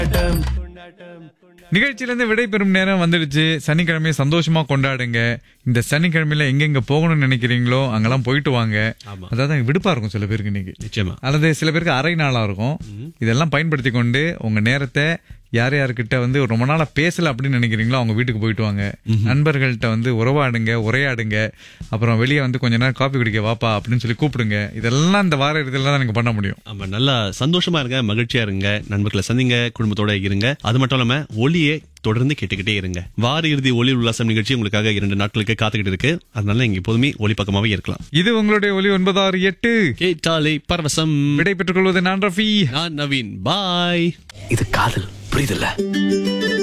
நிகழ்ச்சியிலேருந்து விடைபெறும் நேரம் வந்துடுச்சு சனிக்கிழமையை சந்தோஷமா கொண்டாடுங்க இந்த சனிக்கிழமையில எங்கெங்க போகணும்னு நினைக்கிறீங்களோ அங்கெல்லாம் போயிட்டு வாங்க ஆமா. அதாவது விடுப்பா இருக்கும் சில பேருக்கு இன்னைக்கு நிச்சயமா அல்லது சில பேருக்கு அரை நாளா இருக்கும் இதெல்லாம் பயன்படுத்தி கொண்டு உங்க நேரத்தை யார் யார்கிட்ட வந்து ரொம்ப நாளா பேசல அப்படின்னு நினைக்கிறீங்களோ அவங்க வீட்டுக்கு போயிட்டு வாங்க நண்பர்கள்ட்ட வந்து உறவாடுங்க உரையாடுங்க அப்புறம் வெளியே வந்து கொஞ்ச நேரம் காபி குடிக்க வாப்பா அப்படின்னு சொல்லி கூப்பிடுங்க இதெல்லாம் இந்த வார இறுதியில தான் எனக்கு பண்ண முடியும் ஆமா நல்லா சந்தோஷமா இருங்க மகிழ்ச்சியா இருங்க நண்பர்களை சந்திங்க குடும்பத்தோட இருங்க அது மட்டும் இல்லாம ஒளியை தொடர்ந்து கேட்டுக்கிட்டே இருங்க வார இறுதி ஒளி உல்லாசம் நிகழ்ச்சி உங்களுக்காக இரண்டு நாட்களுக்கு காத்துக்கிட்டு இருக்கு அதனால நீங்க எப்போதுமே ஒளி பக்கமாவே இருக்கலாம் இது உங்களுடைய ஒலி ஒன்பதாறு எட்டு கேட்டாலே பரவசம் விடை பெற்றுக் கொள்வது நான் ரஃபி நான் நவீன் பாய் இது காதல் புரியுதுல்ல